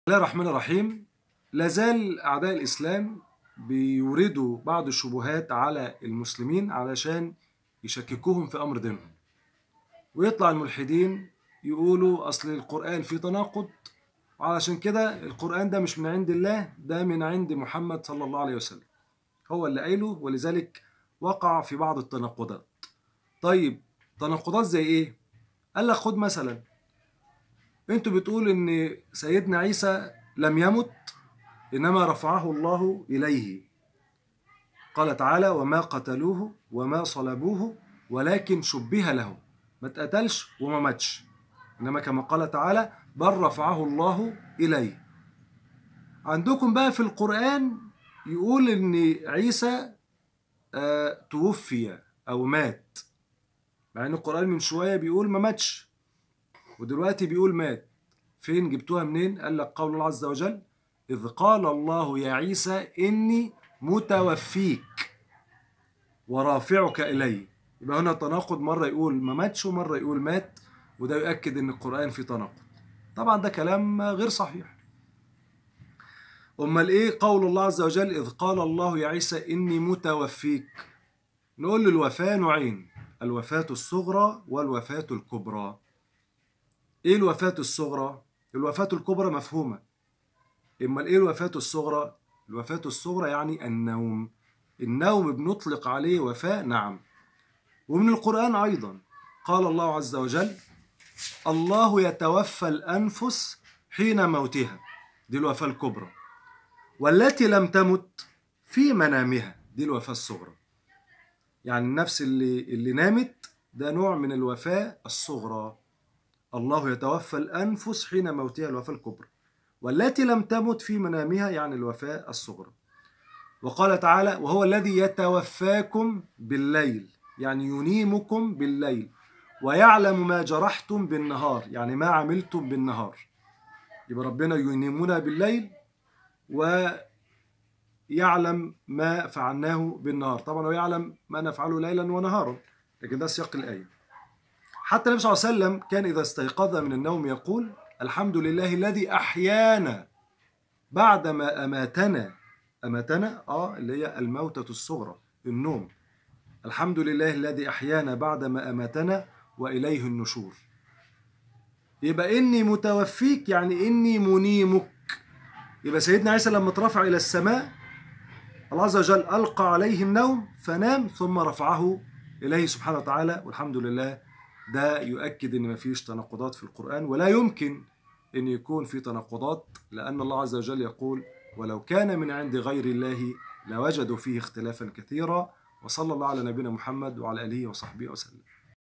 الله الرحمن الرحيم لازال أعداء الإسلام بيوردوا بعض الشبهات على المسلمين علشان يشككوهم في أمر دينهم ويطلع الملحدين يقولوا أصل القرآن فيه تناقض وعلشان كده القرآن ده مش من عند الله ده من عند محمد صلى الله عليه وسلم هو اللي قايله ولذلك وقع في بعض التناقضات طيب تناقضات زي ايه قال لك خد مثلا انتوا بتقول ان سيدنا عيسى لم يمت انما رفعه الله اليه قال تعالى وما قتلوه وما صلبوه ولكن شبه له ما اتقتلش وما ماتش انما كما قال تعالى بل رفعه الله اليه عندكم بقى في القران يقول ان عيسى آه توفي او مات مع ان القران من شويه بيقول ما ماتش ودلوقتي بيقول مات فين جبتوها منين قال لك قول الله عز وجل اذ قال الله يا عيسى اني متوفيك ورافعك الي يبقى هنا تناقض مره يقول ما ماتش ومره يقول مات وده يؤكد ان القران فيه تناقض طبعا ده كلام غير صحيح امال ايه قول الله عز وجل اذ قال الله يا عيسى اني متوفيك نقول له الوفاه نوعين الوفاه الصغرى والوفاه الكبرى ايه الوفاه الصغرى الوفاه الكبرى مفهومه امال ايه الوفاه الصغرى الوفاه الصغرى يعني النوم النوم بنطلق عليه وفاه نعم ومن القران ايضا قال الله عز وجل الله يتوفى الانفس حين موتها دي الوفاه الكبرى والتي لم تمت في منامها دي الوفاة الصغرى يعني النفس اللي, اللي نامت ده نوع من الوفاة الصغرى الله يتوفى الأنفس حين موتها الوفاة الكبرى والتي لم تمت في منامها يعني الوفاة الصغرى وقال تعالى وهو الذي يتوفاكم بالليل يعني ينيمكم بالليل ويعلم ما جرحتم بالنهار يعني ما عملتم بالنهار يبقى ربنا ينيمنا بالليل ويعلم ما فعلناه بالنهار طبعا هو يعلم ما نفعله ليلا ونهارا لكن ده سياق الآية حتى النبي صلى الله عليه وسلم كان إذا استيقظ من النوم يقول الحمد لله الذي أحيانا بعدما أماتنا أماتنا آه اللي هي الموتة الصغرى النوم الحمد لله الذي أحيانا بعدما أماتنا وإليه النشور يبقى إني متوفيك يعني إني منيمك يبقى سيدنا عيسى لما اترفع إلى السماء الله عز وجل ألقى عليه النوم فنام ثم رفعه إليه سبحانه وتعالى والحمد لله ده يؤكد إن مفيش تناقضات في القرآن ولا يمكن أن يكون في تناقضات لأن الله عز وجل يقول ولو كان من عند غير الله لوجدوا فيه اختلافا كثيرا وصلى الله على نبينا محمد وعلى آله وصحبه وسلم